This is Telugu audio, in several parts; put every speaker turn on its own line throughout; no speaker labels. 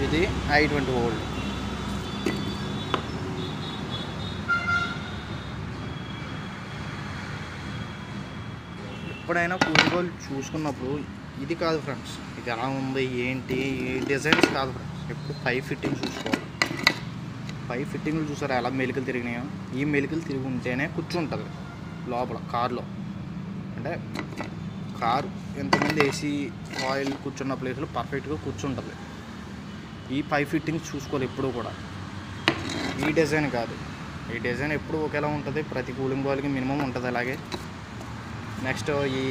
ఇది ఐ ట్వంటీ ఓల్డ్ ఎప్పుడైనా కూలిగోలు చూసుకున్నప్పుడు ఇది కాదు ఫ్రెండ్స్ ఇది ఎలా ఉంది ఏంటి ఈ డిజైన్స్ కాదు ఫ్రెండ్స్ ఎప్పుడు పై ఫిట్టింగ్ చూసుకోవాలి పై ఫిట్టింగ్లు చూసారా ఎలా మెలికలు తిరిగినాయో ఈ మెలికలు తిరిగి ఉంటేనే కూర్చుంటుంది లోపల కార్లో అంటే కారు ఎంతమంది ఏసీ ఆయిల్ కూర్చున్న ప్లేస్లో పర్ఫెక్ట్గా కూర్చుంటుంది ఈ పై ఫిట్టింగ్స్ చూసుకోవాలి ఎప్పుడు కూడా ఈ డిజైన్ కాదు ఈ డిజైన్ ఎప్పుడు ఒకేలా ఉంటుంది ప్రతి కూలింగ్ బాల్కి మినిమం ఉంటుంది అలాగే నెక్స్ట్ ఈ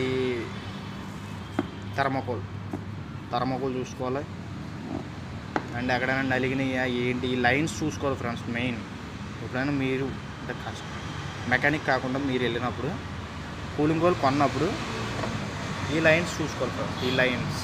థర్మకోల్ థర్మకోల్ చూసుకోవాలి అండ్ ఎక్కడైనా నలిగినాయా ఏంటి ఈ లైన్స్ చూసుకోవాలి ఫ్రెండ్స్ మెయిన్ ఎప్పుడైనా మీరు అంటే కష్టం మెకానిక్ కాకుండా మీరు వెళ్ళినప్పుడు కూలింగ్ కోల్ కొన్నప్పుడు ఈ లైన్స్ చూసుకోవాలి ఫ్రెండ్స్ ఈ లైన్స్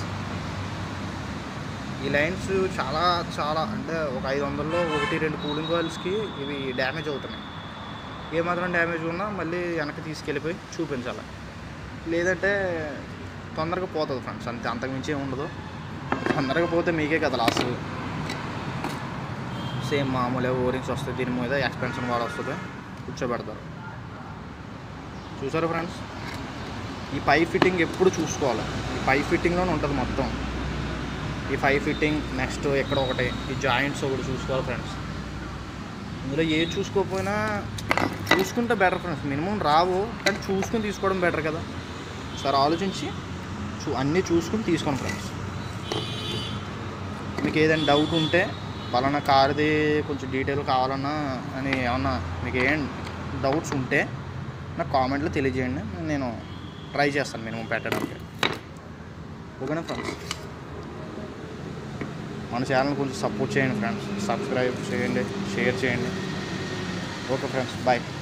ఈ లైన్స్ చాలా చాలా అంటే ఒక ఐదు వందల్లో ఒకటి రెండు కూలింగ్ కాయిల్స్కి ఇవి డ్యామేజ్ అవుతున్నాయి ఏమాత్రం డ్యామేజ్ ఉన్నా మళ్ళీ వెనక్కి తీసుకెళ్ళిపోయి చూపించాలి లేదంటే తొందరగా పోతుంది ఫ్రెండ్స్ అంతే అంతకుమించి ఏమి ఉండదు తొందరగా పోతే మీకే కదా లాస్ సేమ్ మామూలుగా ఓరింగ్స్ వస్తాయి దీని మీద ఎక్స్పెన్షన్ వాడు వస్తుంది కూర్చోబెడతారు చూసారా ఫ్రెండ్స్ ఈ పై ఫిట్టింగ్ ఎప్పుడు చూసుకోవాలి ఈ పై ఫిట్టింగ్లోనే ఉంటుంది మొత్తం ఈ పై ఫిట్టింగ్ నెక్స్ట్ ఎక్కడ ఒకటి ఈ జాయింట్స్ ఒకటి చూసుకోవాలి ఫ్రెండ్స్ ఇందులో ఏ చూసుకోకపోయినా చూసుకుంటే బెటర్ ఫ్రెండ్స్ మినిమం రావు కానీ చూసుకుని తీసుకోవడం బెటర్ కదా సరే ఆలోచించి చూ అన్నీ చూసుకుని తీసుకోండి ఫ్రెండ్స్ మీకు ఏదైనా డౌట్ ఉంటే పలానా కార్ది కొంచెం డీటెయిల్ కావాలన్నా అని ఏమన్నా మీకు ఏం డౌట్స్ ఉంటే నాకు కామెంట్లో తెలియజేయండి నేను ట్రై చేస్తాను మినిమం పెట్టడానికి ఓకేనా ఫ్రెండ్స్ మన ఛానల్ కొంచెం సపోర్ట్ చేయండి ఫ్రెండ్స్ సబ్స్క్రైబ్ చేయండి షేర్ చేయండి ఓకే ఫ్రెండ్స్ బాయ్